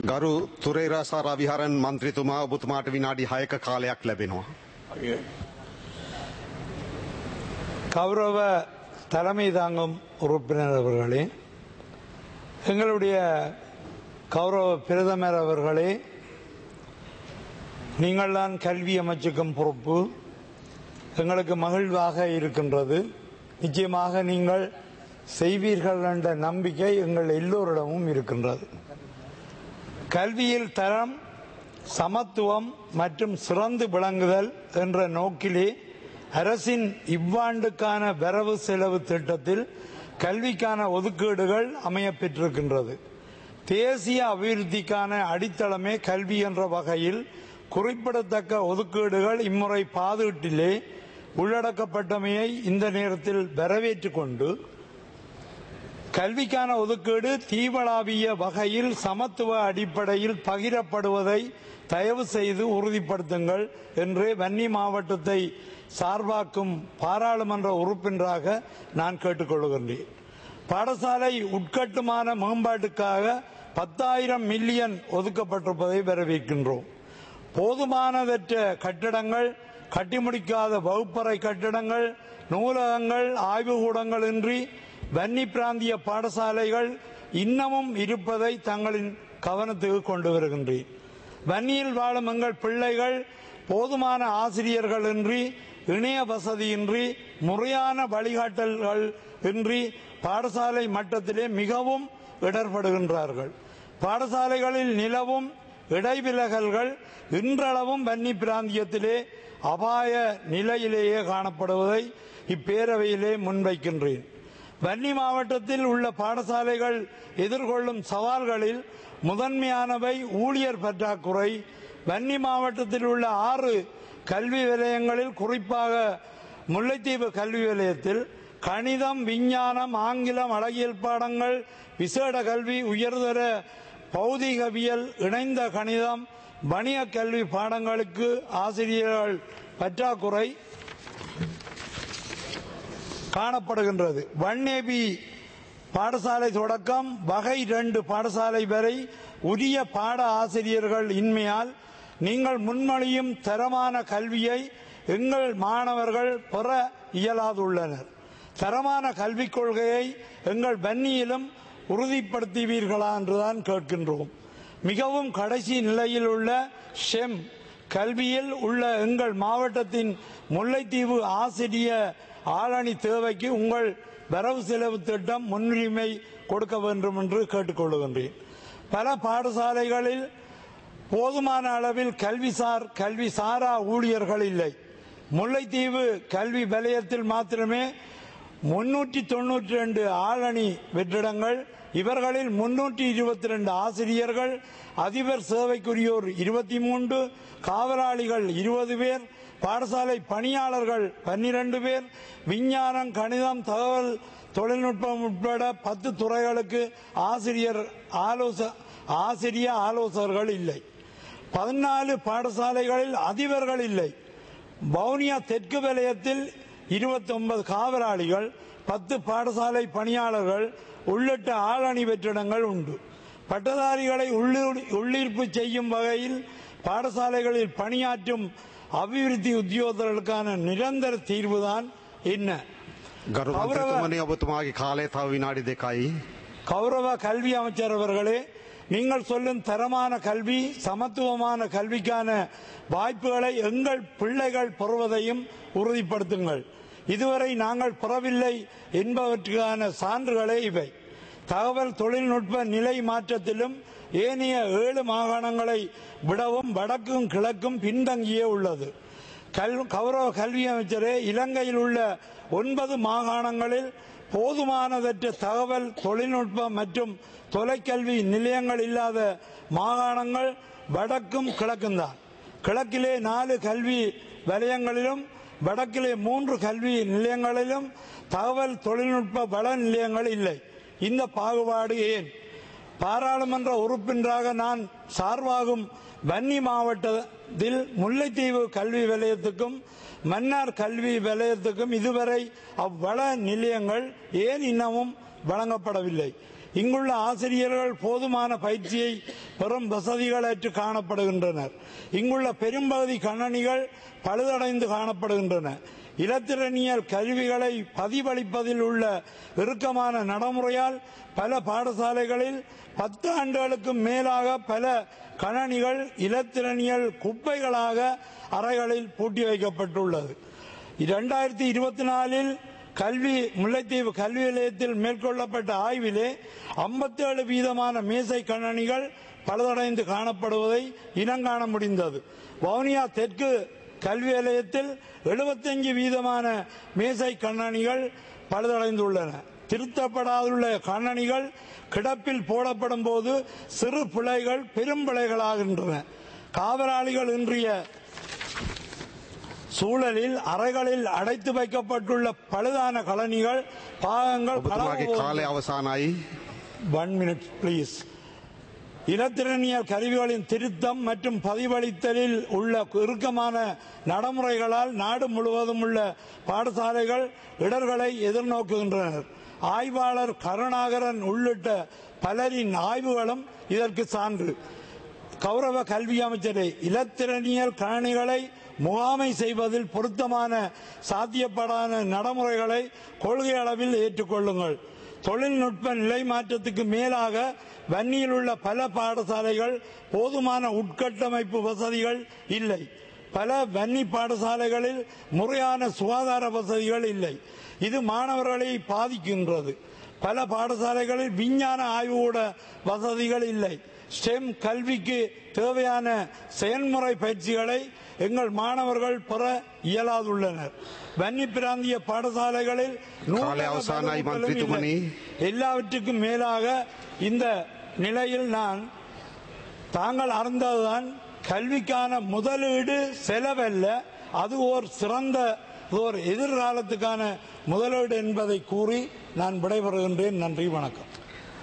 ගරු තුරේරසා රවිහරන් මන්ත්‍රීතුමා ඔබතුමාට විනාඩි 6ක කාලයක් ලැබෙනවා. கௌரவ தலைமை தாங்கும் உறுப்பினர் அவர்களே எங்களுடைய கௌரவ பிரதமர் அவர்களே நீங்கள்தான் கல்வி அமைச்சுக்கும் பொறுப்பு எங்களுக்கு மகிழ்வாக இருக்கின்றது நிச்சயமாக நீங்கள் செய்வீர்கள் என்ற நம்பிக்கை எங்கள் எல்லோரிடமும் இருக்கின்றது கல்வியில் தரம் சமத்துவம் மற்றும் சிறந்து விளங்குதல் என்ற நோக்கிலே அரசின் இவ்வாண்டுக்கான வரவு செலவு திட்டத்தில் கல்விக்கான ஒதுக்கீடுகள் அமையப்பெற்றிருக்கின்றது தேசிய அபிவிருத்திக்கான அடித்தளமே கல்வி என்ற வகையில் குறிப்பிடத்தக்க ஒதுக்கீடுகள் இம்முறை பாதுகாட்டிலே உள்ளடக்கப்பட்டமையை இந்த நேரத்தில் வரவேற்றுக் கொண்டு கல்விக்கான ஒதுக்கீடு தீவளாவிய வகையில் சமத்துவ அடிப்படையில் பகிரப்படுவதை தயவு செய்து உறுதிப்படுத்துங்கள் என்று வன்னி மாவட்டத்தை சார்பாக்கும் பாராளுமன்ற உறுப்பினராக நான் கேட்டுக்கொள்கின்றேன் பாடசாலை உட்கட்டுமான மேம்பாட்டுக்காக பத்தாயிரம் மில்லியன் ஒதுக்கப்பட்டிருப்பதை வரவேற்கின்றோம் போதுமானதற்ற கட்டிடங்கள் கட்டி முடிக்காத வகுப்பறை கட்டிடங்கள் நூலகங்கள் ஆய்வுகூடங்கள் இன்றி வன்னி பிராந்திய பாடசாலைகள் இன்னமும் இருப்பதை தங்களின் கவனத்துக்கு கொண்டு வருகின்றேன் வன்னியில் வாழும் எங்கள் பிள்ளைகள் போதுமான ஆசிரியர்கள் இன்றி இணைய வசதியின்றி முறையான வழிகாட்டல்கள் இன்றி பாடசாலை மட்டத்திலே மிகவும் இடர்படுகின்றார்கள் பாடசாலைகளில் நிலவும் இடைவிலகல்கள் இன்றளவும் வன்னி பிராந்தியத்திலே அபாய நிலையிலேயே காணப்படுவதை இப்பேரவையிலே முன்வைக்கின்றேன் வன்னி மாவட்டத்தில் உள்ள பாடசாலைகள் எதிர்கொள்ளும் சவால்களில் முதன்மையானவை ஊழியர் பற்றாக்குறை வன்னி மாவட்டத்தில் உள்ள ஆறு கல்வி நிலையங்களில் குறிப்பாக முல்லைத்தீவு கல்வி நிலையத்தில் கணிதம் விஞ்ஞானம் ஆங்கிலம் அழகியல் பாடங்கள் விசேட கல்வி உயர்தர பௌதிகவியல் இணைந்த கணிதம் வணிக கல்வி பாடங்களுக்கு ஆசிரியர்கள் பற்றாக்குறை காணப்படுகின்றது வன்னேபி பாடசாலை தொடக்கம் வகை ரெண்டு பாடசாலை வரை உரிய பாட ஆசிரியர்கள் இன்மையால் நீங்கள் முன்மொழியும் தரமான கல்வியை எங்கள் மாணவர்கள் பெற இயலாதுள்ளனர் தரமான கல்விக் கொள்கையை எங்கள் வன்னியிலும் உறுதிப்படுத்துவீர்களா என்றுதான் கேட்கின்றோம் மிகவும் கடைசி நிலையில் உள்ள ஷெம் கல்வியில் உள்ள எங்கள் மாவட்டத்தின் முல்லைத்தீவு ஆசிரிய ஆளணி தேவைக்கு உங்கள் வரவு செலவு திட்டம் முன்னுரிமை கொடுக்க வேண்டும் என்று கேட்டுக்கொள்கின்றேன் பல பாடசாலைகளில் போதுமான அளவில் கல்விசார் கல்வி சாரா ஊழியர்கள் இல்லை முல்லைத்தீவு கல்வி வலயத்தில் மாத்திரமே முன்னூற்றி தொன்னூற்றி ரெண்டு ஆளணி வெற்றிடங்கள் இவர்களில் முன்னூற்றி இருபத்தி ரெண்டு ஆசிரியர்கள் அதிபர் சேவைக்குரியோர் இருபத்தி மூன்று காவலாளிகள் இருபது பேர் பாடசாலை பணியாளர்கள் பன்னிரண்டு பேர் விஞ்ஞானம் கணிதம் தகவல் தொழில்நுட்பம் உட்பட பத்து துறைகளுக்கு ஆசிரியர் ஆலோச ஆசிரிய ஆலோசகர்கள் இல்லை பதினாலு பாடசாலைகளில் அதிபர்கள் இல்லை வவுனியா தெற்கு வலயத்தில் இருபத்தி ஒன்பது காவலாளிகள் பத்து பாடசாலை பணியாளர்கள் உள்ளிட்ட ஆளணி வெற்றிடங்கள் உண்டு பட்டதாரிகளை உள்ளீர்ப்பு செய்யும் வகையில் பாடசாலைகளில் பணியாற்றும் அபிவிருத்தி உத்தியோகர்களுக்கான நிரந்தர தீர்வுதான் என்ன ගරු මන්ත්‍රතුමනි ඔබතුමාගේ කාලය තව විනාඩි දෙකයි. கௌரவ கல்வி அமைச்சர் அவர்களே நீங்கள் சொல்லும் தரமான கல்வி சமத்துவமான கல்விக்கான வாய்ப்புகளை எங்கள் பிள்ளைகள் பெறுவதையும் உறுதிப்படுத்துங்கள் இதுவரை நாங்கள் பெறவில்லை என்பவற்றுக்கான சான்றுகளே இவை தகவல் தொழில்நுட்ப நிலை மாற்றத்திலும் ஏனைய ஏழு மாகாணங்களை விடவும் வடக்கும் கிழக்கும் பின்தங்கியே உள்ளது கல் கௌரவ கல்வி அமைச்சரே இலங்கையில் உள்ள ஒன்பது மாகாணங்களில் போதுமானதற்ற தகவல் தொழில்நுட்பம் மற்றும் தொலைக்கல்வி நிலையங்கள் இல்லாத மாகாணங்கள் வடக்கும் கிழக்கும் தான் கிழக்கிலே நாலு கல்வி வலயங்களிலும் வடக்கிலே மூன்று கல்வி நிலையங்களிலும் தகவல் தொழில்நுட்ப வள நிலையங்கள் இல்லை இந்த பாகுபாடு ஏன் பாராளுமன்ற உறுப்பினராக நான் சார்பாகும் வன்னி மாவட்டத்தில் முல்லைத்தீவு கல்வி நிலையத்துக்கும் மன்னார் கல்வி நிலையத்துக்கும் இதுவரை அவ்வள நிலையங்கள் ஏன் இன்னமும் வழங்கப்படவில்லை இங்குள்ள ஆசிரியர்கள் போதுமான பயிற்சியை பெறும் வசதிகளற்று காணப்படுகின்றனர் இங்குள்ள பெரும்பகுதி கணனிகள் பழுதடைந்து காணப்படுகின்றன இலத்திரனியல் கருவிகளை பதிவளிப்பதில் உள்ள இறுக்கமான நடைமுறையால் பல பாடசாலைகளில் பத்து ஆண்டுகளுக்கு மேலாக பல கணனிகள் இலத்திரனியல் குப்பைகளாக அறைகளில் பூட்டி வைக்கப்பட்டுள்ளது இரண்டாயிரத்தி இருபத்தி நாலில் கல்வி முல்லைத்தீவு கல்வி நிலையத்தில் மேற்கொள்ளப்பட்ட ஆய்விலே 57 வீதமான மேசை கணனிகள் பழுதடைந்து காணப்படுவதை இனங்காண முடிந்தது வவுனியா தெற்கு கல்வி நிலையத்தில் 75 வீதமான மேசை கண்ணாணிகள் பழுதடைந்துள்ளன திருத்தப்படாதுள்ள கண்ணாணிகள் கிடப்பில் போடப்படும் போது சிறு பிழைகள் பெரும் பிழைகளாகின்றன காவலாளிகள் இன்றைய சூழலில் அறைகளில் அடைத்து வைக்கப்பட்டுள்ள பழுதான கலனிகள் பாகங்கள் ඔබතුමාගේ කාලය අවසානයි. ஒன் மினிட் பிளீஸ் இலத்திரனியல் கருவிகளின் திருத்தம் மற்றும் பதிவளித்தலில் உள்ள இறுக்கமான நடைமுறைகளால் நாடு முழுவதும் உள்ள பாடசாலைகள் இடர்களை எதிர்நோக்குகின்றனர் ஆய்வாளர் கருணாகரன் உள்ளிட்ட பலரின் ஆய்வுகளும் இதற்கு சான்று கௌரவ கல்வி அமைச்சரே இலத்திரனியல் கணனிகளை முகாமை செய்வதில் பொருத்தமான சாத்தியப்படாத நடைமுறைகளை கொள்கை அளவில் ஏற்றுக்கொள்ளுங்கள் தொழில்நுட்ப நிலை மாற்றத்துக்கு மேலாக வன்னியில் உள்ள பல பாடசாலைகள் போதுமான உட்கட்டமைப்பு வசதிகள் இல்லை பல வன்னி பாடசாலைகளில் முறையான சுகாதார வசதிகள் இல்லை இது மாணவர்களை பாதிக்கின்றது பல பாடசாலைகளில் விஞ்ஞான ஆய்வுகூட வசதிகள் இல்லை ஸ்டெம் கல்விக்கு தேவையான செயல்முறை பயிற்சிகளை எங்கள் மாணவர்கள் பெற இயலாதுள்ளனர் வன்னி பிராந்திய பாடசாலைகளில் நூலக காலை அவசானாய் வகுப்புகளும் மந்திரி இல்லை. துமணி. எல்லாவற்றுக்கும் மேலாக இந்த நிலையில் நான் தாங்கள் அறிந்ததுதான் கல்விக்கான முதலீடு செலவல்ல அது ஓர் சிறந்த ஓர் எதிர்காலத்துக்கான முதலீடு என்பதை கூறி நான் விடைபெறுகின்றேன் நன்றி வணக்கம்